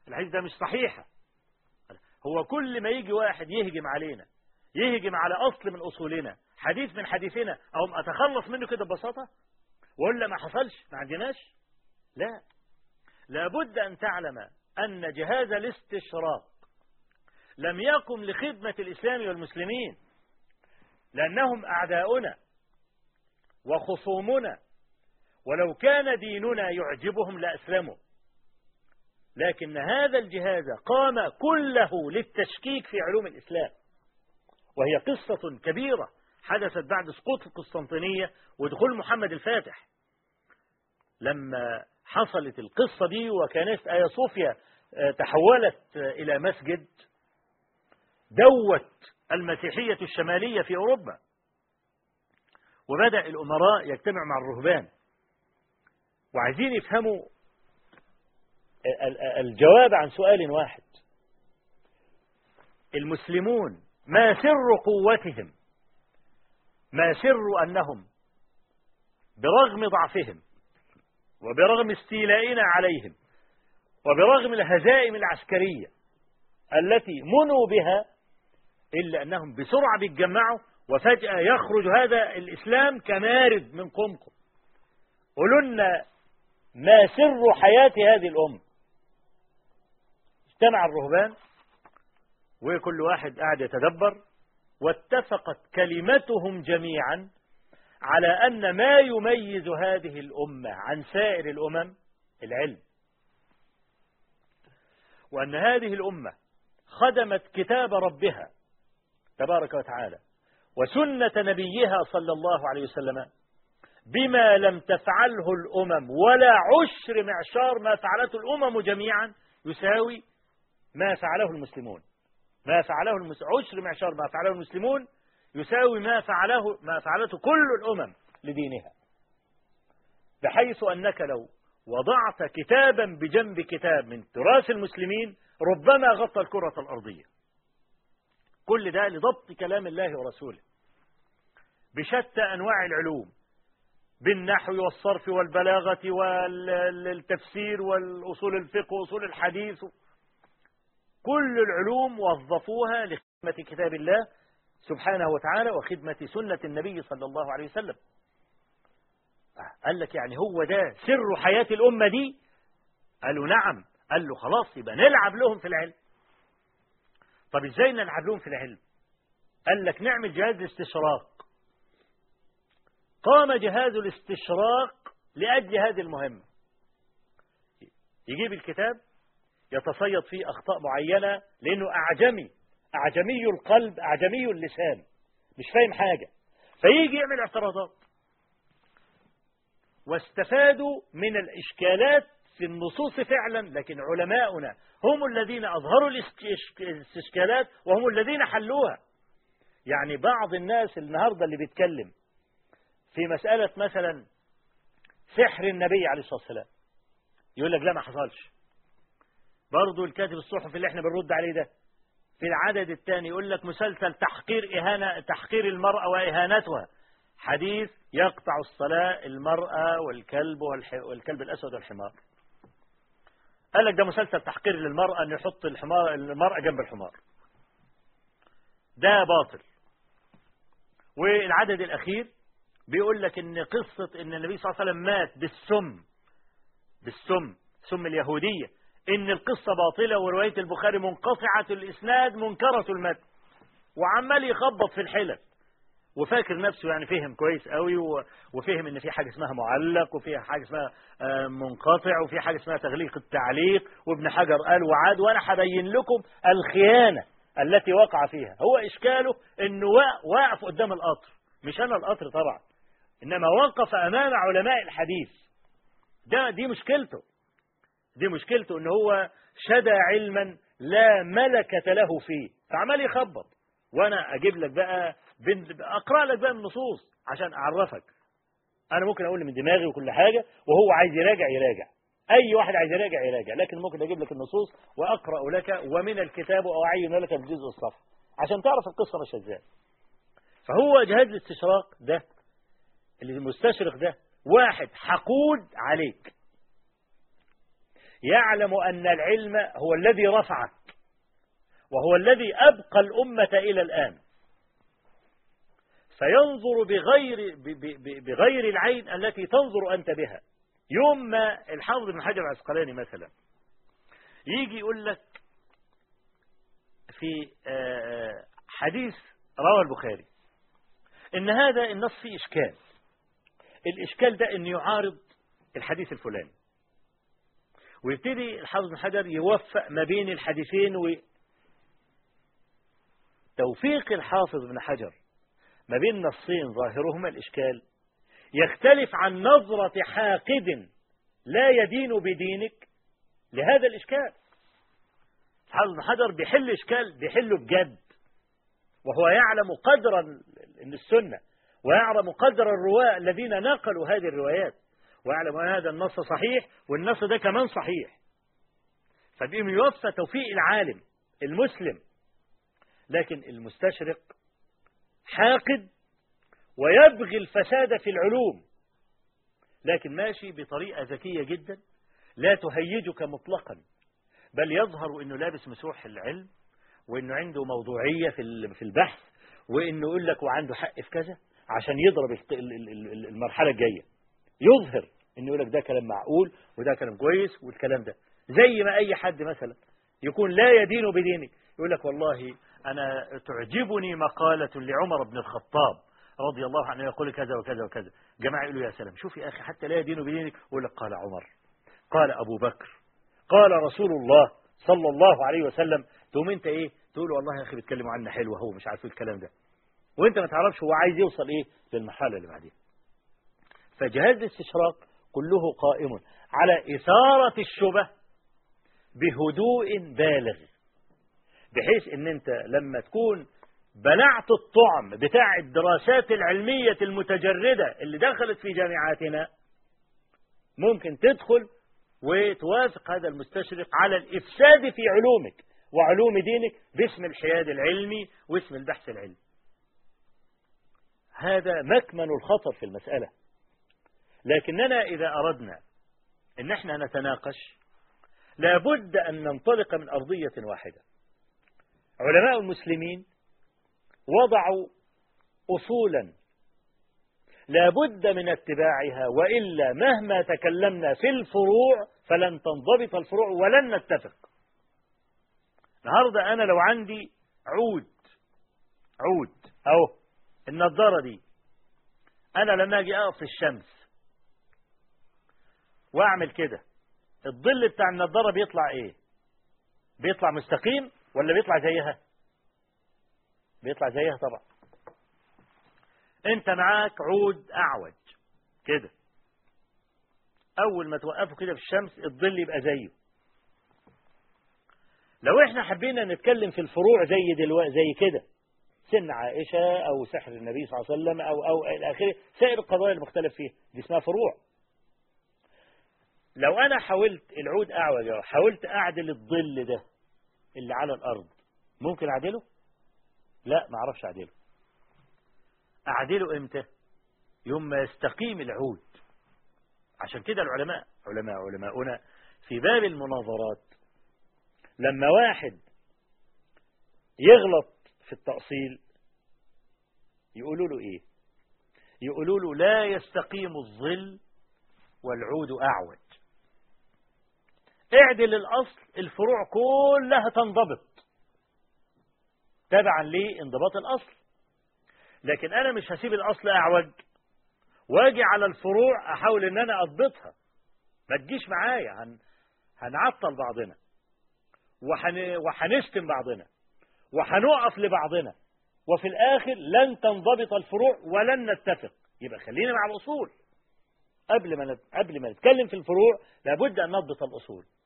الحديث ده مش صحيحة هو كل ما يجي واحد يهجم علينا يهجم على أصل من أصولنا حديث من حديثنا أو أتخلص منه كده ببساطة ولا ما حصلش ما عندناش لا لابد أن تعلم أن جهاز الاستشراق لم يقم لخدمة الإسلام والمسلمين لأنهم أعداؤنا وخصومنا ولو كان ديننا يعجبهم لأسلموا لكن هذا الجهاز قام كله للتشكيك في علوم الإسلام وهي قصة كبيرة حدثت بعد سقوط القسطنطينية ودخول محمد الفاتح لما حصلت القصة دي وكانت آيا صوفيا تحولت إلى مسجد دوت المسيحية الشمالية في أوروبا وبدأ الأمراء يجتمع مع الرهبان وعايزين يفهموا الجواب عن سؤال واحد المسلمون ما سر قوتهم ما سر أنهم برغم ضعفهم وبرغم استيلائنا عليهم وبرغم الهزائم العسكرية التي منوا بها إلا أنهم بسرعة بيتجمعوا وفجأة يخرج هذا الإسلام كمارد من قمقم قولوا لنا ما سر حياة هذه الأمة اجتمع الرهبان وكل واحد قاعد يتدبر واتفقت كلمتهم جميعا على أن ما يميز هذه الأمة عن سائر الأمم العلم وأن هذه الأمة خدمت كتاب ربها تبارك وتعالى وسنة نبيها صلى الله عليه وسلم بما لم تفعله الأمم ولا عشر معشار ما فعلته الأمم جميعا يساوي ما فعله المسلمون ما فعله المس... عشر معشار ما فعله المسلمون يساوي ما فعله ما فعلته كل الأمم لدينها بحيث أنك لو وضعت كتابا بجنب كتاب من تراث المسلمين ربما غطى الكرة الأرضية كل ده لضبط كلام الله ورسوله بشتى أنواع العلوم بالنحو والصرف والبلاغة والتفسير والأصول الفقه وأصول الحديث كل العلوم وظفوها لخدمة كتاب الله سبحانه وتعالى وخدمة سنة النبي صلى الله عليه وسلم قال لك يعني هو ده سر حياة الأمة دي قالوا نعم قال له خلاص يبقى نلعب لهم في العلم طب ازاي نلعب لهم في العلم قال لك نعمل جهاز الاستشراق قام جهاز الاستشراق لأجل هذه المهمة يجيب الكتاب يتصيد فيه أخطاء معينة لأنه أعجمي أعجمي القلب أعجمي اللسان مش فاهم حاجة فيجي يعمل اعتراضات واستفادوا من الإشكالات في النصوص فعلا لكن علماؤنا هم الذين أظهروا الاستشكالات وهم الذين حلوها يعني بعض الناس النهاردة اللي بيتكلم في مسألة مثلا سحر النبي عليه الصلاة والسلام يقول لك لا ما حصلش برضه الكاتب الصحفي اللي احنا بنرد عليه ده في العدد الثاني يقول لك مسلسل تحقير إهانة تحقير المرأة وإهانتها حديث يقطع الصلاة المرأة والكلب والكلب الأسود والحمار قال لك ده مسلسل تحقير للمرأة أن يحط الحمار المرأة جنب الحمار ده باطل والعدد الأخير بيقول لك ان قصة ان النبي صلى الله عليه وسلم مات بالسم بالسم سم اليهودية ان القصة باطلة ورواية البخاري منقطعة الاسناد منكرة المتن وعمال يخبط في الحلل وفاكر نفسه يعني فهم كويس قوي وفهم ان في حاجة اسمها معلق وفي حاجة اسمها منقطع وفي حاجة اسمها تغليق التعليق وابن حجر قال وعاد وانا هبين لكم الخيانة التي وقع فيها هو اشكاله انه واقف قدام القطر مش انا القطر طبعا انما وقف امام علماء الحديث ده دي مشكلته دي مشكلته ان هو شدى علما لا ملكة له فيه فعمال يخبط وانا اجيب لك بقى اقرا لك بقى النصوص عشان اعرفك انا ممكن اقول من دماغي وكل حاجة وهو عايز يراجع يراجع اي واحد عايز يراجع يراجع لكن ممكن اجيب لك النصوص واقرا لك ومن الكتاب واعين لك الجزء الصفحه عشان تعرف القصه ماشيه ازاي فهو جهاز الاستشراق ده اللي المستشرق ده واحد حقود عليك يعلم أن العلم هو الذي رفعك وهو الذي أبقى الأمة إلى الآن فينظر بغير, بغير العين التي تنظر أنت بها يوم ما الحافظ بن حجر العسقلاني مثلا يجي يقول لك في حديث رواه البخاري ان هذا النص فيه اشكال الاشكال ده انه يعارض الحديث الفلاني ويبتدي الحافظ بن حجر يوفق ما بين الحديثين و توفيق الحافظ بن حجر ما بين نصين ظاهرهما الإشكال يختلف عن نظرة حاقد لا يدين بدينك لهذا الإشكال الحافظ بن حجر بيحل إشكال بيحله بجد وهو يعلم قدر إن السنة ويعلم قدر الرواة الذين نقلوا هذه الروايات ويعلم أن هذا النص صحيح والنص ده كمان صحيح فبيهم يوفى توفيق العالم المسلم لكن المستشرق حاقد ويبغي الفساد في العلوم لكن ماشي بطريقة ذكية جدا لا تهيجك مطلقا بل يظهر انه لابس مسوح العلم وانه عنده موضوعية في البحث وانه يقول لك وعنده حق في كذا عشان يضرب المرحلة الجاية يظهر انه يقول لك ده كلام معقول وده كلام كويس والكلام ده زي ما اي حد مثلا يكون لا يدين بدينك يقول لك والله أنا تعجبني مقالة لعمر بن الخطاب رضي الله عنه يقول كذا وكذا وكذا جماعة يقولوا يا سلام شوف يا أخي حتى لا يدين بدينك يقول لك قال عمر قال أبو بكر قال رسول الله صلى الله عليه وسلم تقوم انت ايه تقول والله يا اخي بيتكلموا عنا حلو هو مش عارف الكلام ده وانت ما تعرفش هو عايز يوصل ايه للمرحله اللي بعديها فجهاز الاستشراق كله قائم على إثارة الشبه بهدوء بالغ بحيث ان انت لما تكون بلعت الطعم بتاع الدراسات العلمية المتجردة اللي دخلت في جامعاتنا ممكن تدخل وتوافق هذا المستشرق على الإفساد في علومك وعلوم دينك باسم الحياد العلمي واسم البحث العلمي هذا مكمن الخطر في المسألة لكننا إذا أردنا أن احنا نتناقش لابد أن ننطلق من أرضية واحدة علماء المسلمين وضعوا أصولا لابد من اتباعها وإلا مهما تكلمنا في الفروع فلن تنضبط الفروع ولن نتفق النهاردة أنا لو عندي عود عود أو النظارة دي أنا لما أجي أقف في الشمس وأعمل كده الظل بتاع النظارة بيطلع إيه بيطلع مستقيم ولا بيطلع زيها بيطلع زيها طبعا انت معاك عود اعوج كده اول ما توقفه كده في الشمس الظل يبقى زيه لو احنا حبينا نتكلم في الفروع زي دلوقتي زي كده سن عائشة او سحر النبي صلى الله عليه وسلم او او الى اخره سائر القضايا المختلف فيها دي اسمها فروع لو انا حاولت العود اعوج حاولت اعدل الظل ده اللي على الأرض ممكن أعدله لا ما أعرفش أعدله أعدله إمتى يوم ما يستقيم العود عشان كده العلماء علماء علماؤنا في باب المناظرات لما واحد يغلط في التأصيل يقولوا له إيه يقولوا له لا يستقيم الظل والعود أعوج اعدل الأصل الفروع كلها تنضبط تبعا لانضباط الأصل لكن أنا مش هسيب الأصل أعوج واجي على الفروع أحاول أن أنا أضبطها ما تجيش معايا هن... هنعطل بعضنا وحن... وحنشتم بعضنا وحنقف لبعضنا وفي الآخر لن تنضبط الفروع ولن نتفق يبقى خلينا مع الأصول قبل ما نت... قبل ما نتكلم في الفروع لابد أن نضبط الأصول